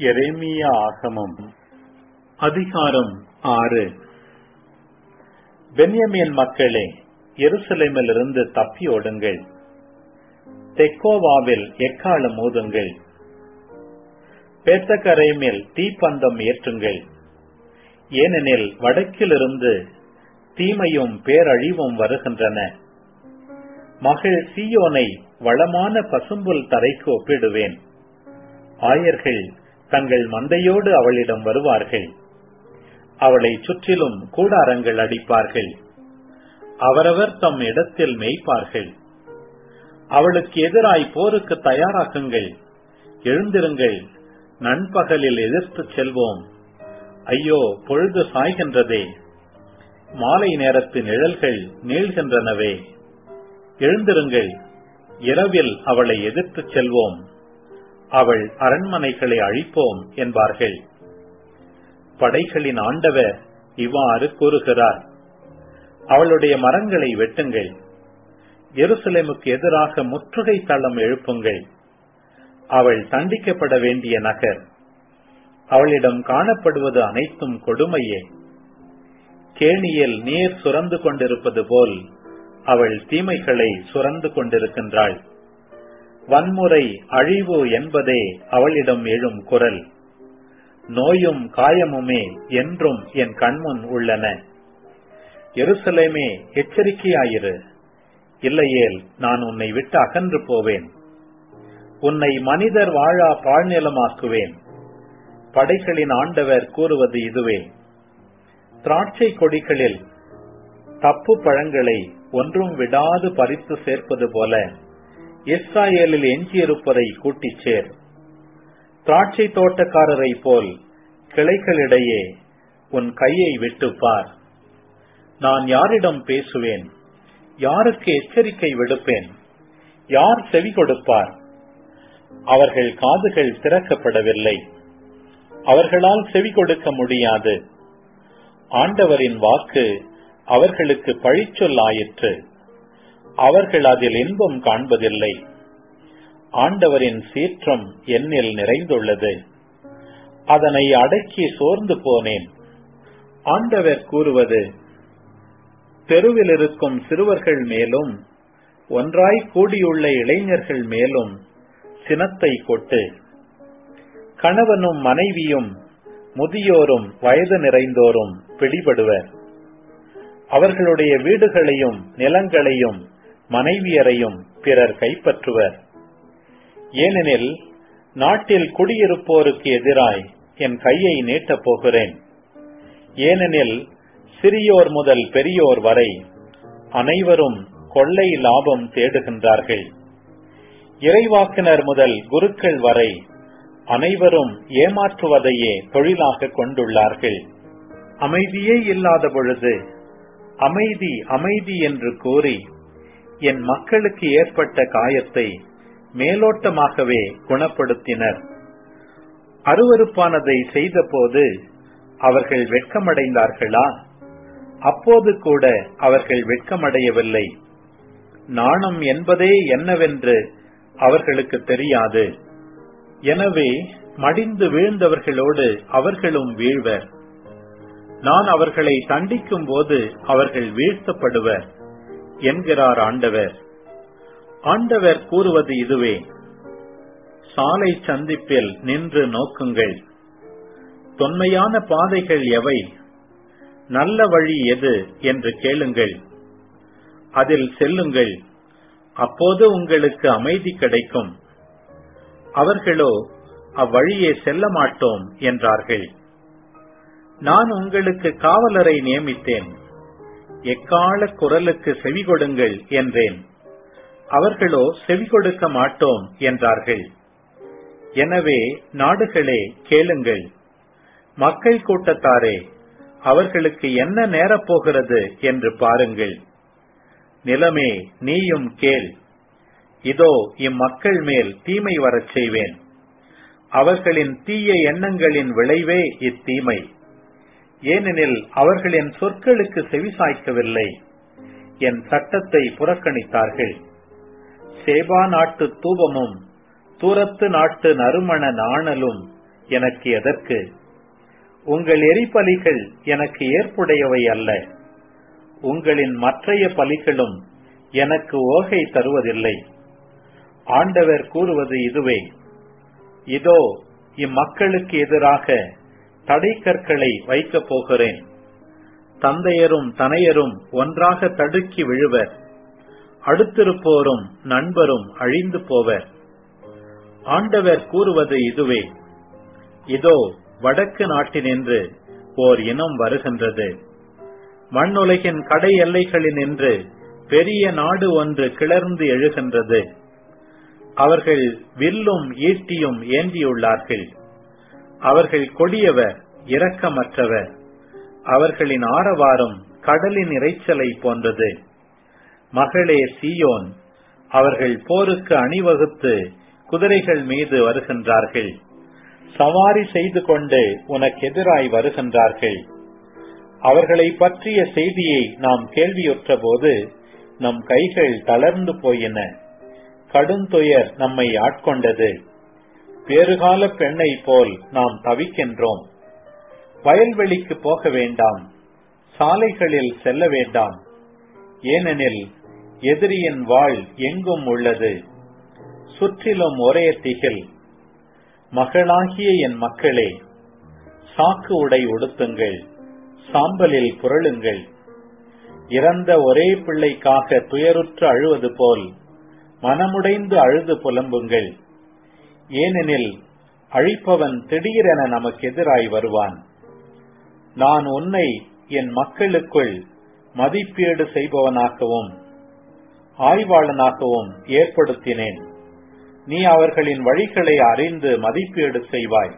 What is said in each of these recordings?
எரேமியா ஆகமம் அதிகாரம் ஆறு பென்யமீன் மக்களே எருசலேமிலிருந்து தப்பி ஓடுங்கள் தெக்கோவாவில் எக்காலம் மோதுங்கள் பேத்தகரேமில் தீப்பந்தம் ஏற்றுங்கள் ஏனெனில் வடக்கிலிருந்து தீமையும் பேரழிவும் வருகின்றன மகள் சீயோனை வளமான பசும்புல் தரைக்கு ஒப்பிடுவேன் ஆயர்கள் தங்கள் மந்தையோடு அவளிடம் வருவார்கள் அவளை சுற்றிலும் கூடாரங்கள் அடிப்பார்கள் அவரவர் தம் இடத்தில் மேய்ப்பார்கள் அவளுக்கு எதிராய் போருக்கு தயாராகுங்கள் எழுந்திருங்கள் நண்பகலில் எதிர்த்து செல்வோம் ஐயோ பொழுது சாய்கின்றதே மாலை நேரத்து நிழல்கள் நீள்கின்றனவே எழுந்திருங்கள் இரவில் அவளை எதிர்த்து செல்வோம் அவள் அரண்மனைகளை அழிப்போம் என்பார்கள் படைகளின் ஆண்டவர் இவ்வாறு கூறுகிறார் அவளுடைய மரங்களை வெட்டுங்கள் எருசலேமுக்கு எதிராக முற்றுகை தளம் எழுப்புங்கள் அவள் தண்டிக்கப்பட வேண்டிய நகர் அவளிடம் காணப்படுவது அனைத்தும் கொடுமையே கேணியில் நீர் சுரந்து கொண்டிருப்பது போல் அவள் தீமைகளை சுரந்து கொண்டிருக்கின்றாள் வன்முறை அழிவு என்பதே அவளிடம் எழும் குரல் நோயும் காயமுமே என்றும் என் கண்முன் உள்ளன எருசலேமே எச்சரிக்கையாயிரு இல்லையேல் நான் உன்னை விட்டு அகன்று போவேன் உன்னை மனிதர் வாழா பாழ்நிலமாக்குவேன் படைகளின் ஆண்டவர் கூறுவது இதுவே திராட்சை கொடிகளில் தப்பு பழங்களை ஒன்றும் விடாது பறித்து சேர்ப்பது போல இஸ்ராயேலில் எஞ்சியிருப்பதை கூட்டிச் சேர் திராட்சை தோட்டக்காரரை போல் கிளைகளிடையே உன் கையை விட்டு பார் நான் யாரிடம் பேசுவேன் யாருக்கு எச்சரிக்கை விடுப்பேன் யார் செவி கொடுப்பார் அவர்கள் காதுகள் திறக்கப்படவில்லை அவர்களால் செவி கொடுக்க முடியாது ஆண்டவரின் வாக்கு அவர்களுக்கு பழிச்சொல் ஆயிற்று அவர்கள் அதில் இன்பம் காண்பதில்லை ஆண்டவரின் சீற்றம் என்னில் நிறைந்துள்ளது அதனை அடக்கி சோர்ந்து போனேன் ஆண்டவர் கூறுவது தெருவில் இருக்கும் சிறுவர்கள் மேலும் ஒன்றாய் கூடியுள்ள இளைஞர்கள் மேலும் சினத்தை கொட்டு கணவனும் மனைவியும் முதியோரும் வயது நிறைந்தோரும் பிடிபடுவர் அவர்களுடைய வீடுகளையும் நிலங்களையும் மனைவியரையும் பிறர் கைப்பற்றுவர் ஏனெனில் நாட்டில் குடியிருப்போருக்கு எதிராய் என் கையை நீட்டப் போகிறேன் ஏனெனில் சிறியோர் முதல் பெரியோர் வரை அனைவரும் கொள்ளை லாபம் தேடுகின்றார்கள் இறைவாக்கினர் முதல் குருக்கள் வரை அனைவரும் ஏமாற்றுவதையே தொழிலாக கொண்டுள்ளார்கள் அமைதியே இல்லாத பொழுது அமைதி அமைதி என்று கூறி என் மக்களுக்கு ஏற்பட்ட காயத்தை மேலோட்டமாகவே குணப்படுத்தினர் அருவறுப்பானதை செய்தபோது அவர்கள் வெட்கமடைந்தார்களா அப்போது கூட அவர்கள் வெட்கமடையவில்லை நாணம் என்பதே என்னவென்று அவர்களுக்கு தெரியாது எனவே மடிந்து வீழ்ந்தவர்களோடு அவர்களும் வீழ்வர் நான் அவர்களை தண்டிக்கும் போது அவர்கள் வீழ்த்தப்படுவர் என்கிறார் ஆண்டவர் ஆண்டவர் கூறுவது இதுவே சாலை சந்திப்பில் நின்று நோக்குங்கள் தொன்மையான பாதைகள் எவை நல்ல வழி எது என்று கேளுங்கள் அதில் செல்லுங்கள் அப்போது உங்களுக்கு அமைதி கிடைக்கும் அவர்களோ அவ்வழியே செல்ல மாட்டோம் என்றார்கள் நான் உங்களுக்கு காவலரை நியமித்தேன் எக்கால குரலுக்கு செவி கொடுங்கள் என்றேன் அவர்களோ செவி கொடுக்க மாட்டோம் என்றார்கள் எனவே நாடுகளே கேளுங்கள் மக்கள் கூட்டத்தாரே அவர்களுக்கு என்ன நேரப்போகிறது என்று பாருங்கள் நிலமே நீயும் கேள் இதோ இம்மக்கள் மேல் தீமை வரச் செய்வேன் அவர்களின் தீய எண்ணங்களின் விளைவே இத்தீமை ஏனெனில் அவர்கள் என் சொற்களுக்கு செவிசாய்க்கவில்லை என் சட்டத்தை புறக்கணித்தார்கள் சேபா நாட்டு தூபமும் தூரத்து நாட்டு நறுமண நாணலும் எனக்கு எதற்கு உங்கள் எரிபலிகள் எனக்கு ஏற்புடையவை அல்ல உங்களின் மற்றைய பலிகளும் எனக்கு ஓகை தருவதில்லை ஆண்டவர் கூறுவது இதுவே இதோ இம்மக்களுக்கு எதிராக தடைக்கற்களை வைக்கப் போகிறேன் தந்தையரும் தனையரும் ஒன்றாக தடுக்கி விழுவர் அடுத்திருப்போரும் நண்பரும் அழிந்து போவர் ஆண்டவர் கூறுவது இதுவே இதோ வடக்கு நாட்டினின்று ஓர் இனம் வருகின்றது மண்ணுலகின் கடை எல்லைகளினின்று பெரிய நாடு ஒன்று கிளர்ந்து எழுகின்றது அவர்கள் வில்லும் ஈட்டியும் ஏந்தியுள்ளார்கள் அவர்கள் கொடியவர் இரக்கமற்றவர் அவர்களின் ஆரவாரம் கடலின் இறைச்சலை போன்றது மகளே சீயோன் அவர்கள் போருக்கு அணிவகுத்து குதிரைகள் மீது வருகின்றார்கள் சவாரி செய்து கொண்டு உனக்கு எதிராய் வருகின்றார்கள் அவர்களை பற்றிய செய்தியை நாம் கேள்வியுற்ற போது நம் கைகள் தளர்ந்து போயின கடுந்துயர் நம்மை ஆட்கொண்டது பேறுகால பெண்ணை போல் நாம் தவிக்கின்றோம் வயல்வெளிக்கு போக வேண்டாம் சாலைகளில் செல்ல வேண்டாம் ஏனெனில் எதிரியின் வாழ் எங்கும் உள்ளது சுற்றிலும் ஒரே திகில் மகளாகிய என் மக்களே சாக்கு உடை உடுத்துங்கள் சாம்பலில் புரளுங்கள் இறந்த ஒரே பிள்ளைக்காக துயருற்று அழுவது போல் மனமுடைந்து அழுது புலம்புங்கள் ஏனெனில் அழிப்பவன் திடீரென நமக்கு எதிராய் வருவான் நான் உன்னை என் மக்களுக்குள் மதிப்பீடு செய்பவனாகவும் ஆய்வாளனாகவும் ஏற்படுத்தினேன் நீ அவர்களின் வழிகளை அறிந்து மதிப்பீடு செய்வாய்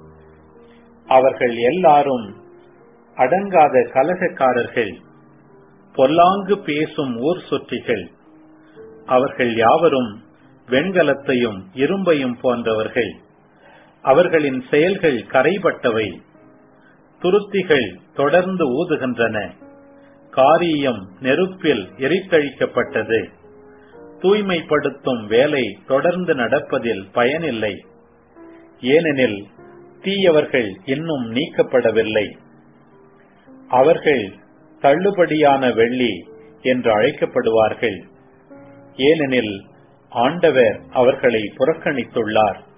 அவர்கள் எல்லாரும் அடங்காத கலகக்காரர்கள் பொல்லாங்கு பேசும் ஊர் சுற்றிகள் அவர்கள் யாவரும் வெண்கலத்தையும் இரும்பையும் போன்றவர்கள் அவர்களின் செயல்கள் கரைபட்டவை துருத்திகள் தொடர்ந்து ஊதுகின்றன காரியம் நெருப்பில் எரித்தழிக்கப்பட்டது தூய்மைப்படுத்தும் வேலை தொடர்ந்து நடப்பதில் பயனில்லை ஏனெனில் தீயவர்கள் இன்னும் நீக்கப்படவில்லை அவர்கள் தள்ளுபடியான வெள்ளி என்று அழைக்கப்படுவார்கள் ஏனெனில் ஆண்டவர் அவர்களை புறக்கணித்துள்ளார்